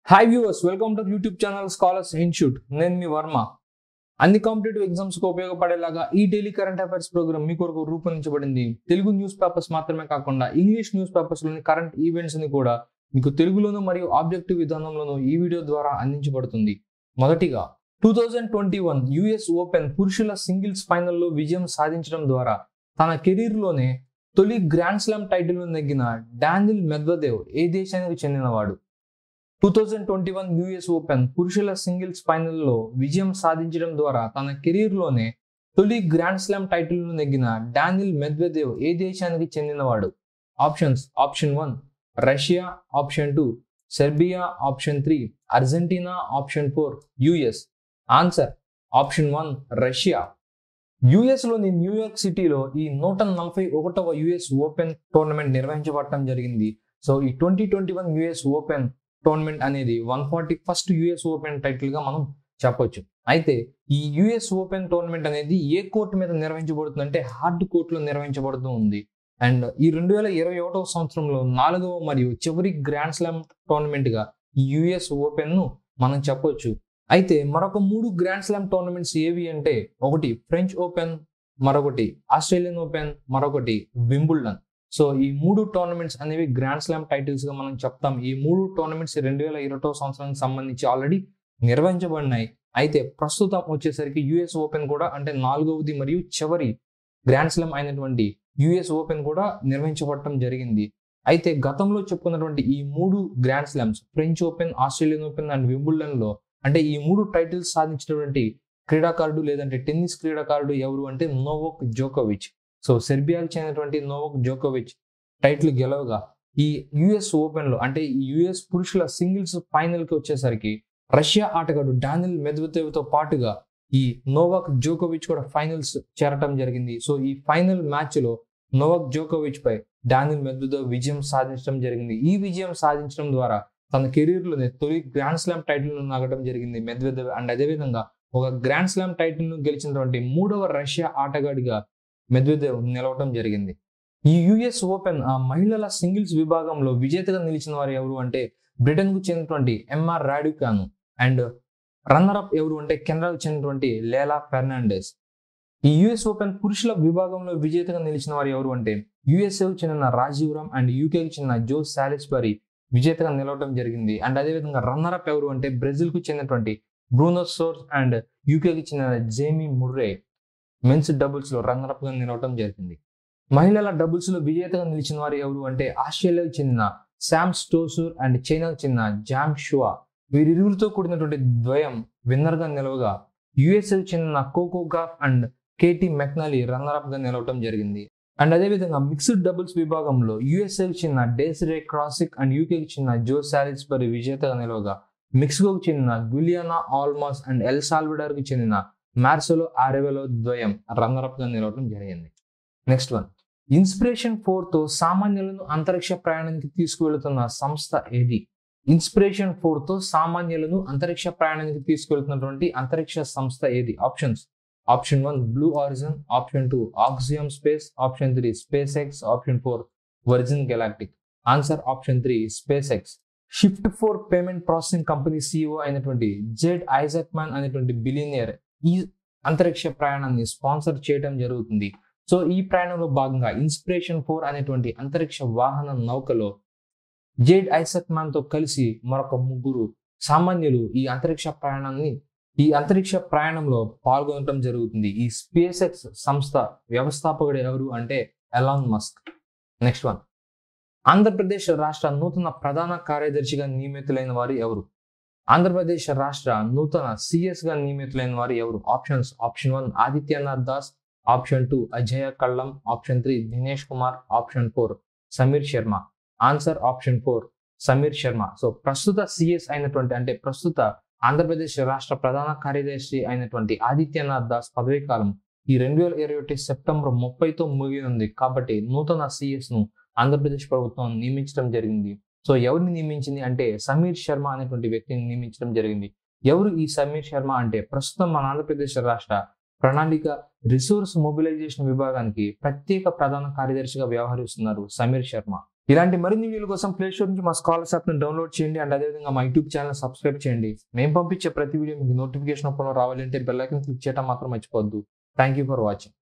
hi viewers welcome to YouTube channel Scholars Institute నేను మీ వర్మ అన్ని కాంపిటేటివ్ ఎగ్జామ్స్ కు ఉపయోగపడేలాగా ఈ డైలీ కరెంట్ అఫైర్స్ ప్రోగ్రామ్ మీ కొరకు రూపొందించబడింది తెలుగు న్యూస్ పేపర్స్ మాత్రమే కాకుండా ఇంగ్లీష్ న్యూస్ పేపర్స్ లోని కరెంట్ ఈవెంట్స్ ని కూడా మీకు తెలుగులోను మరియు ఆబ్జెక్టివ్ విధానంలోను ఈ వీడియో ద్వారా అందించబడుతుంది మొదటిగా two thousand twenty one US Open పురుషుల సింగిల్స్ ఫైనల్లో విజయం సాధించడం ద్వారా తన కెరీర్లోనే తొలి గ్రాండ్ స్లామ్ టైటిల్ నెగ్గిన డానిల్ మెద్వదేవ్ ఏ దేశానికి చెందినవాడు two thousand twenty one US Open పురుషుల సింగిల్స్ ఫైనల్లో విజయం సాధించడం ద్వారా తన కెరీర్లోనే తొలి గ్రాండ్ స్లామ్ టైటిల్ను నెగ్గిన డానిల్ మెద్వదేవ్ ఏ దేశానికి చెందినవాడు options option one Russia option two Serbia option three Argentina option four US answer option one Russia US లోని న్యూయార్క్ సిటీలో ఈ నూట నలభై ఒకటవ యుఎస్ ఓపెన్ టోర్నమెంట్ నిర్వహించబడటం జరిగింది సో ఈ twenty twenty one US Open tournament అనేది one forty first US Open title గా మనం చెప్పొచ్చు అయితే ఈ యుఎస్ ఓపెన్ టోర్నమెంట్ అనేది ఏ కోర్టు మీద నిర్వహించబడుతుంది అంటే హార్డ్ కోర్టులో నిర్వహించబడుతూ ఉంది అండ్ ఈ రెండు వేల ఇరవై ఒకటవ సంవత్సరంలో నాలుగవ మరియు చివరి గ్రాండ్ స్లామ్ టోర్నమెంట్ గా ఈ యుఎస్ ఓపెన్ ను మనం చెప్పొచ్చు అయితే మరొక మూడు గ్రాండ్ స్లామ్ టోర్నమెంట్స్ ఏవి అంటే ఒకటి ఫ్రెంచ్ ఓపెన్ మరొకటి ఆస్ట్రేలియన్ ఓపెన్ మరొకటి వింబుల్డన్ సో ఈ మూడు టోర్నమెంట్స్ అనేవి గ్రాండ్ స్లామ్ టైటిల్స్ గా మనం చెప్తాం ఈ మూడు టోర్నమెంట్స్ రెండు వేల ఇరవై సంవత్సరానికి సంబంధించి ఆల్రెడీ నిర్వహించబడినాయి అయితే ప్రస్తుతం వచ్చేసరికి యుఎస్ ఓపెన్ కూడా అంటే నాలుగవది మరియు చివరి గ్రాండ్ స్లామ్ అయినటువంటి యుఎస్ ఓపెన్ కూడా నిర్వహించబడటం జరిగింది అయితే గతంలో చెప్పుకున్నటువంటి ఈ మూడు grand slams French Open Australian Open and Wimbledon లో అంటే ఈ మూడు టైటిల్స్ సాధించినటువంటి క్రీడాకారుడు లేదంటే టెన్నిస్ క్రీడాకారుడు ఎవరు అంటే నోవోక్ జోకోవిచ్ సో సెర్బియాకి చెందినటువంటి నోవోక్ జోకోవిచ్ టైటిల్ గెలవగా ఈ యుఎస్ ఓపెన్ లో అంటే ఈ యుఎస్ పురుషుల సింగిల్స్ ఫైనల్ కి వచ్చేసరికి రష్యా ఆటగాడు డానిల్ మెద్వదేవ్ తో పాటుగా ఈ నోవాక్ జోకోవిచ్ కూడా ఫైనల్స్ చేరటం జరిగింది సో ఈ ఫైనల్ మ్యాచ్ లో నోవాక్ జోకోవిచ్ పై డానిల్ మెద్వదేవ్ విజయం సాధించడం జరిగింది ఈ విజయం సాధించడం ద్వారా తన కెరీర్ లోనే తొలి గ్రాండ్ స్లామ్ టైటిల్ ను నగడం జరిగింది మెద్వదేవ్ అండ్ అదేవిధంగా ఒక గ్రాండ్ స్లామ్ టైటిల్ ను గెలిచినటువంటి మూడవ రష్యా ఆటగాడిగా మెద్వదేవ్ నిలవటం జరిగింది ఈ యుఎస్ ఓపెన్ ఆ మహిళల సింగిల్స్ విభాగంలో విజేతగా నిలిచిన వారు ఎవరు అంటే బ్రిటన్ కు చెందినటువంటి Emma Raducanu and runner up ఎవరు అంటే కెనడాకు చెందినటువంటి లేలా ఫెర్నాండెస్ ఈ యుఎస్ ఓపెన్ పురుషుల విభాగంలో విజేతగా నిలిచిన వారు ఎవరు అంటే యుఎస్ఏకు చెందిన రాజీవ్ రామ్ అండ్ యూకేకి చెందిన జో సాలిస్బరీ విజేతగా నిలవడం జరిగింది అండ్ అదేవిధంగా రన్నర్ అప్ ఎవరు అంటే బ్రెజిల్ కు చెందినటువంటి బ్రూనో సోర్స్ అండ్ యూకేకి చెందిన జేమీ ముర్రే మెన్స్ డబుల్స్ లో రన్నర్ అప్ గా నిలవడం జరిగింది మహిళల డబుల్స్ లో విజేతగా నిలిచిన వారు ఎవరు అంటే ఆస్ట్రేలియాకు చెందిన శామ్ స్టోసూర్ అండ్ చైనాకు చెందిన జాంగ్ షువా వీరిరువులతో కూడినటువంటి ద్వయం విన్నర్ గా నిలవగా యుఎస్ఏకు చెందిన Coco Gauff and Katie McNally runner up గా నిలవడం జరిగింది అండ్ అదేవిధంగా మిక్స్డ్ డబుల్స్ విభాగంలో యుఎస్ఏకి చెందిన డేసిరే క్రాసిక్ అండ్ యూకేకి చెందిన జో సాలిస్బరీ విజేతగా నిలవగా మెక్సికోకు చెందిన గులియానా ఆల్మాస్ అండ్ ఎల్ సాల్విడర్ కి చెందిన మార్సెలో ఆరెవెలో ద్వయం రన్నర్ అప్ గా నిలవడం జరిగింది నెక్స్ట్ వన్ ఇన్స్పిరేషన్ ఫోర్ తో సామాన్యులను అంతరిక్ష ప్రయాణానికి తీసుకువెళుతున్న సంస్థ ఏది ఇన్స్పిరేషన్ ఫోర్ తో సామాన్యులను అంతరిక్ష ప్రయాణానికి తీసుకెళ్తున్నటువంటి అంతరిక్ష సంస్థ ఏది options option one Blue Origin option two Axiom Space option three SpaceX option four Virgin Galactic answer option three SpaceX Shift four payment processing company CEO అయినటువంటి జెడ్ ఐజక్ మ్యాన్ అనేటువంటి billionaire ఈ అంతరిక్ష ప్రయాణాన్ని sponsor చేయడం జరుగుతుంది so ఈ ప్రయాణంలో భాగంగా ఇన్స్పిరేషన్ ఫోర్ అనేటువంటి అంతరిక్ష వాహన నౌకలో జేడ్ ఐసక్ మ్యాన్ తో కలిసి మరొక ముగ్గురు సామాన్యులు ఈ అంతరిక్ష ప్రయాణాన్ని ఈ అంతరిక్ష ప్రయాణంలో పాల్గొనడం జరుగుతుంది ఈ స్పేస్ ఎక్స్ సంస్థ వ్యవస్థాపకుడు ఎవరు అంటే Elon Musk next one Andhra Pradesh రాష్ట్ర నూతన ప్రధాన కార్యదర్శిగా నియమితులైన వారు ఎవరు ఆంధ్రప్రదేశ్ రాష్ట్ర నూతన సిఎస్ గా నియమితులైన వారు ఎవరు options option one Adityanath Das option two Ajeya Kallam option three Dinesh Kumar option four Sameer Sharma answer option four Sameer Sharma so ప్రస్తుత సిఎస్ అయినటువంటి అంటే ప్రస్తుత ఆంధ్రప్రదేశ్ రాష్ట్ర ప్రధాన కార్యదర్శి అయినటువంటి ఆదిత్యనాథ్ దాస్ పదవీ కాలం ఈ రెండు వేల ఇరవై ఒకటి సెప్టెంబర్ ముప్పైతో ముగినుంది కాబట్టి నూతన సిఎస్ ను ఆంధ్రప్రదేశ్ ప్రభుత్వం నియమించడం జరిగింది సో ఎవరిని నియమించింది అంటే సమీర్ శర్మ అనేటువంటి వ్యక్తిని నియమించడం జరిగింది ఎవరు ఈ సమీర్ శర్మ అంటే ప్రస్తుతం మన ఆంధ్రప్రదేశ్ రాష్ట్ర ప్రణాళిక రిసోర్స్ మొబిలైజేషన్ విభాగానికి ప్రత్యేక ప్రధాన కార్యదర్శిగా వ్యవహరిస్తున్నారు సమీర్ శర్మ ఇలాంటి మరిన్ని వీడియోల కోసం ప్లే స్టోర్ నుంచి మా స్కాలర్స్ యాప్ని డౌన్లోడ్ చేయండి అండ్ అదేవిధంగా మా యూట్యూబ్ ఛానల్ సబ్స్క్రైబ్ చేయండి మేము పంపించే ప్రతి వీడియో మీకు నోటిఫికేషన్ రూపంలో రావాలంటే బెల్ ఐకన్ క్లిక్ చేయడం మాత్రం మర్చిపోవద్దు థ్యాంక్ యూ ఫర్ వాచింగ్